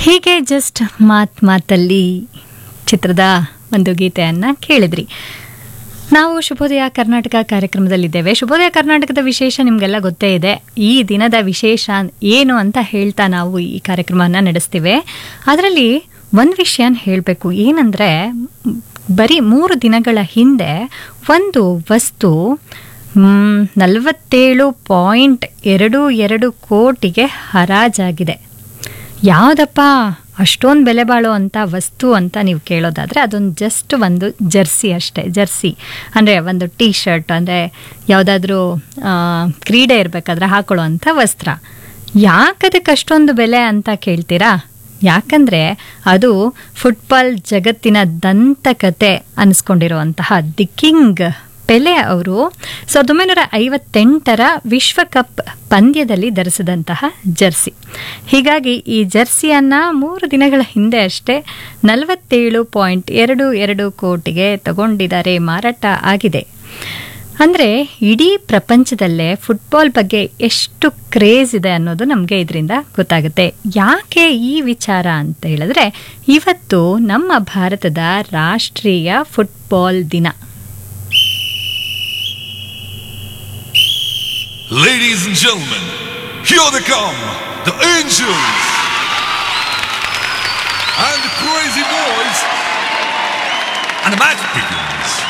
ಹೀಗೆ ಜಸ್ಟ್ ಮಾತ್ ಮಾತಲ್ಲಿ ಚಿತ್ರದ ಒಂದು ಗೀತೆಯನ್ನು ಕೇಳಿದ್ರಿ ನಾವು ಶುಭೋದಯ ಕರ್ನಾಟಕ ಕಾರ್ಯಕ್ರಮದಲ್ಲಿದ್ದೇವೆ ಶುಭೋದಯ ಕರ್ನಾಟಕದ ವಿಶೇಷ ನಿಮಗೆಲ್ಲ ಗೊತ್ತೇ ಇದೆ ಈ ದಿನದ ವಿಶೇಷ ಏನು ಅಂತ ಹೇಳ್ತಾ ನಾವು ಈ ಕಾರ್ಯಕ್ರಮನ ನಡೆಸ್ತೀವಿ ಅದರಲ್ಲಿ ಒಂದು ವಿಷಯನ ಹೇಳಬೇಕು ಏನಂದರೆ ಬರೀ ಮೂರು ದಿನಗಳ ಹಿಂದೆ ಒಂದು ವಸ್ತು ಮ್, ನಲವತ್ತೇಳು ಪಾಯಿಂಟ್ ಎರಡು ಎರಡು ಕೋಟಿಗೆ ಹರಾಜಾಗಿದೆ ಯಾವುದಪ್ಪ ಅಷ್ಟೊಂದು ಬೆಲೆ ಬಾಳೋ ಅಂಥ ವಸ್ತು ಅಂತ ನೀವು ಕೇಳೋದಾದರೆ ಅದೊಂದು ಜಸ್ಟ್ ಒಂದು ಜರ್ಸಿ ಅಷ್ಟೇ ಜರ್ಸಿ ಅಂದರೆ ಒಂದು ಟೀ ಶರ್ಟ್ ಅಂದರೆ ಯಾವುದಾದ್ರೂ ಕ್ರೀಡೆ ಇರಬೇಕಾದ್ರೆ ಹಾಕೊಳ್ಳೋ ಅಂಥ ವಸ್ತ್ರ ಯಾಕದಕ್ಕೆ ಅಷ್ಟೊಂದು ಬೆಲೆ ಅಂತ ಕೇಳ್ತೀರಾ ಯಾಕಂದರೆ ಅದು ಫುಟ್ಬಾಲ್ ಜಗತ್ತಿನ ದಂತಕತೆ ಅನಿಸ್ಕೊಂಡಿರುವಂತಹ ದಿ ಕಿಂಗ್ ಪೆಲೆ ಅವರು ಸಾವಿರದ ಒಂಬೈನೂರ ಐವತ್ತೆಂಟರ ವಿಶ್ವಕಪ್ ಪಂದ್ಯದಲ್ಲಿ ಧರಿಸಿದಂತಹ ಜರ್ಸಿ ಹೀಗಾಗಿ ಈ ಜರ್ಸಿಯನ್ನು ಮೂರು ದಿನಗಳ ಹಿಂದೆ ಅಷ್ಟೇ ನಲವತ್ತೇಳು ಪಾಯಿಂಟ್ ಎರಡು ಎರಡು ಕೋಟಿಗೆ ತಗೊಂಡಿದ್ದಾರೆ ಮಾರಾಟ ಆಗಿದೆ ಅಂದರೆ ಇಡೀ ಪ್ರಪಂಚದಲ್ಲೇ ಫುಟ್ಬಾಲ್ ಬಗ್ಗೆ ಎಷ್ಟು ಕ್ರೇಜ್ ಇದೆ ಅನ್ನೋದು ನಮಗೆ ಇದರಿಂದ ಗೊತ್ತಾಗುತ್ತೆ ಯಾಕೆ ಈ ವಿಚಾರ ಅಂತ ಹೇಳಿದ್ರೆ ಇವತ್ತು ನಮ್ಮ ಭಾರತದ ರಾಷ್ಟ್ರೀಯ ಫುಟ್ಬಾಲ್ ದಿನ Ladies and gentlemen, here they come, the angels and the crazy boys, and the magic begins.